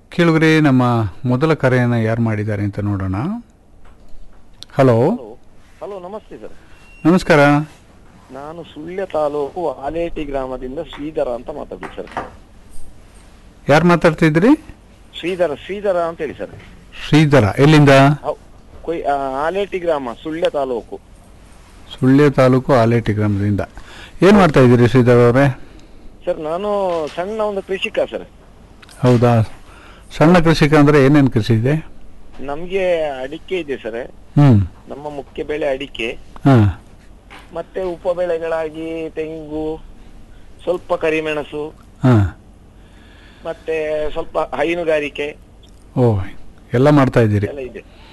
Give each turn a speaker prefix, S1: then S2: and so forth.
S1: ಕೇಳುಗರೆ ನಮ್ಮ ಮೊದಲ ಕರೆಯನ್ನು ಯಾರು ಮಾಡಿದ್ದಾರೆ ಅಂತ ನೋಡೋಣ ಹಲೋ
S2: ಹಲೋ ನಮಸ್ತೆ ಸರ್
S1: ನಮಸ್ಕಾರ
S2: ನಾನು ಸುಳ್ಯ ತಾಲೂಕು ಆಲೇಟಿ ಗ್ರಾಮದಿಂದ ಶ್ರೀಧರ ಅಂತ ಮಾತಾಡ್ತೀನಿ ಸರ್
S1: ಯಾರು ಮಾತಾಡ್ತಿದ್ರಿ
S2: ಶ್ರೀಧರ ಶ್ರೀಧರ ಅಂತ ಹೇಳಿ ಸರ್
S1: ಶ್ರೀಧರ ಎಲ್ಲಿಂದ
S2: ಹೌ- ಕೊಯ್ ಆ, ಆಲೇಟಿ ಗ್ರಾಮ ಸುಳ್ಯ ತಾಲೂಕು
S1: ಸುಳ್ಯ ತಾಲೂಕು ಆಲೇಟಿ ಗ್ರಾಮದಿಂದ ಏನು ಮಾಡ್ತಾ ಇದ್ದೀರಿ ಶ್ರೀಧರ್ ಅವರೇ
S2: ಸರ್ ನಾನು ಸಣ್ಣ ಒಂದು ಕೃಷಿಕ ಸರ್
S1: ಹೌದಾ ಸಣ್ಣ ಕೃಷಿಕ ಅಂದರೆ ಏನೇನು ಕೃಷಿ ಇದೆ
S2: ನಮ್ಗೆ ಅಡಿಕೆ ಇದೆ ಸರ್
S1: ಹ್ಞೂ
S2: ನಮ್ಮ ಮುಖ್ಯ ಬೆಳೆ ಅಡಿಕೆ
S1: ಹಾಂ
S2: ಮತ್ತೆ ಉಪ ಬೆಳೆಗಳಾಗಿ ತೆಂಗು ಸ್ವಲ್ಪ ಕರಿಮೆಣಸು
S1: ಹಾಂ
S2: ಮತ್ತೆ ಸ್ವಲ್ಪ ಹೈನುಗಾರಿಕೆ
S1: ಓ ಎಲ್ಲ ಮಾಡ್ತಾ ಇದ್ದೀರಿ
S2: ಎಲ್ಲ ಇದೆ